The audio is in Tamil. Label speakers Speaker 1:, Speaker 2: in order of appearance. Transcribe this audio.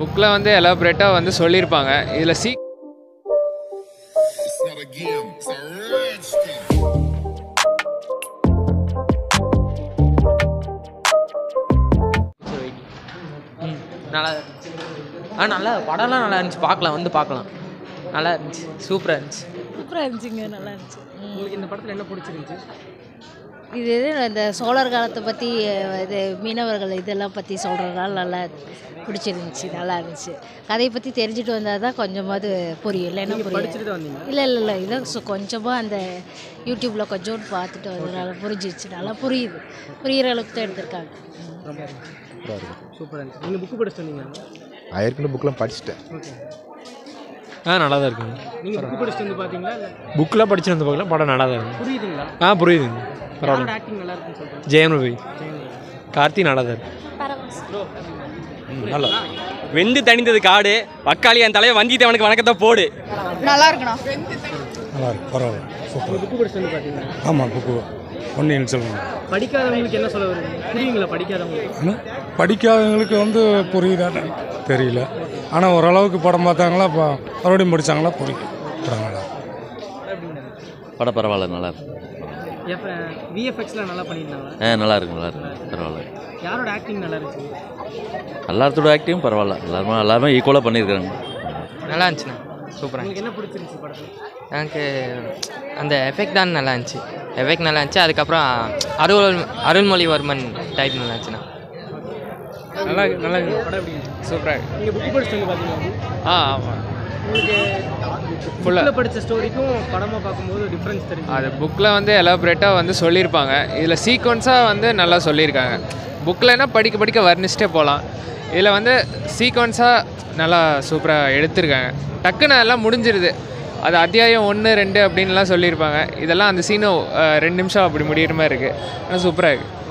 Speaker 1: புக்கில் வந்து எலாபரேட்டாக வந்து சொல்லியிருப்பாங்க இதில் சீ
Speaker 2: It's not a game, it's a rich thing.
Speaker 3: ம் நல்லா இருந்துச்சு ஆ நல்லா படம்லாம் நல்லா இருந்துச்சு பார்க்கலாம் வந்து பார்க்கலாம் நல்லா இருந்துச்சு சூப்பராக இருந்துச்சு
Speaker 4: சூப்பராக இருந்துச்சுங்க நல்லா இருந்துச்சு
Speaker 5: உங்களுக்கு இந்த படத்தில் என்ன பிடிச்சிருந்துச்சு
Speaker 4: இது இது இந்த சோழர் காலத்தை பற்றி இது மீனவர்கள் இதெல்லாம் பற்றி சொல்கிறதுனால நல்லா பிடிச்சிருந்துச்சு நல்லா இருந்துச்சு கதையை பற்றி தெரிஞ்சுட்டு வந்தால் தான் கொஞ்சமாவது புரியும் இல்லைன்னா புரியும்
Speaker 5: படிச்சுட்டு தான் வந்தீங்க
Speaker 4: இல்லை இல்லை இல்லை இதை சு- கொஞ்சமாக அந்த யூடியூப்பில் கொஞ்சோண்டு பார்த்துட்டு வந்ததுனால புரிஞ்சிருச்சு நல்லா புரியுது புரிகிற அளவுக்கு தான் எடுத்திருக்காங்க
Speaker 5: சூப்பராக இருந்துச்சு நீங்கள் புக்கு படிச்சுட்டு வந்தீங்க
Speaker 6: நான் ஏற்கனவே புக்கெலாம் படிச்சுட்டேன்
Speaker 5: ஓகே
Speaker 7: ஆ நல்லா தான் இருக்குங்க
Speaker 5: நீங்கள் புக்கு படிச்சுட்டு வந்து பார்த்தீங்களா இல்லை
Speaker 7: புக்கில் படிச்சு வந்து பார்க்கலாம் படம் நல்லா தான் இருக்கு
Speaker 5: புரியுதுங்களா
Speaker 7: ஆ புரியுதுங்க பரவாயில்ல
Speaker 5: யாரோட ஆக்டிங் நல்லா இருக்குன்னு சொல்கிறேன்
Speaker 7: ஜெயம் ரவி கார்த்தி நல்லா தான் இருக்கு நல்லா
Speaker 8: வெந்து தணிந்தது காடு வக்காளி என் தலையை வந்தியத்தேவனுக்கு வணக்கத்தை போடு
Speaker 9: நல்லா இருக்குண்ணா
Speaker 6: நல்லா இருக்கு பரவாயில்ல சூப்பர்
Speaker 5: புக்கு படிச்சுட்டு வந்து பார்த்தீங்களா
Speaker 6: ஆமாம் புக்கு பொன்னியின் செல்வன்
Speaker 5: படிக்காதவங்களுக்கு என்ன சொல்ல வருவீங்க புரியுங்களா படிக்காதவங்களுக்கு
Speaker 6: ஆனால் படிக்காதவங்களுக்கு வந்து புரியுதான்னு தெரியல ஆனால் ஓரளவுக்கு படம் பார்த்தாங்களா இப்போ மறுபடியும் படித்தாங்களா புரியும் படம் நல்லா இருக்கு.
Speaker 10: படம் பரவாயில்ல நல்லா இருக்கு
Speaker 5: எப்போ விஎஃப்எக்ஸில் நல்லா பண்ணியிருந்தாங்களா
Speaker 10: ஆ நல்லா இருக்கு நல்லா இருக்கு பரவாயில்ல
Speaker 5: யாரோட ஆக்டிங் நல்லா இருந்துச்சு
Speaker 10: எல்லாத்தோட ஆக்டிவும் பரவாயில்ல எல்லாருமே எல்லாருமே ஈக்குவலாக பண்ணியிருக்காங்க
Speaker 3: நல்லா இருந்துச்சுண்ணா சூப்பராக
Speaker 5: உங்களுக்கு என்ன பிடிச்சிருந்துச்சு படத்தில்
Speaker 3: எனக்கு அந்த எஃபெக்ட் தான் நல்லா இருந்துச்சு எஃபெக்ட் நல்லா இருந்துச்சு அதுக்கப்புறம் அருள் அருள்மொழிவர்மன் டைப் நல்லா இருந்துச்சுண்ணா
Speaker 1: நல்லா நல்லா
Speaker 5: படம் எப்படி இருந்துச்சு
Speaker 1: சூப்பராக
Speaker 5: நீங்கள் புக்கு படிச்சுட்டு வந்து பார்த்தீங்களா
Speaker 1: ஆ ஆமாம்
Speaker 5: உங்களுக்கு
Speaker 1: ஃபுல்லாக
Speaker 5: புக்கில் படித்த ஸ்டோரிக்கும் படமாக பார்க்கும்போது டிஃப்ரென்ஸ் தெரியும்
Speaker 1: அது புக்கில் வந்து எலாபரேட்டாக வந்து சொல்லியிருப்பாங்க இதில் சீக்வன்ஸாக வந்து நல்லா சொல்லியிருக்காங்க புக்கில்னா படிக்க படிக்க வர்ணிச்சிட்டே போகலாம் இதில் வந்து சீக்வன்ஸாக நல்லா சூப்பராக எடுத்திருக்காங்க டக்குன்னு எல்லாம் முடிஞ்சிருது அது அத்தியாயம் ஒன்று ரெண்டு அப்படின்லாம் சொல்லியிருப்பாங்க இதெல்லாம் அந்த சீனும் ரெண்டு நிமிஷம் அப்படி முடியிற மாதிரி இருக்குது ஆனால் சூப்பராக இருக்குது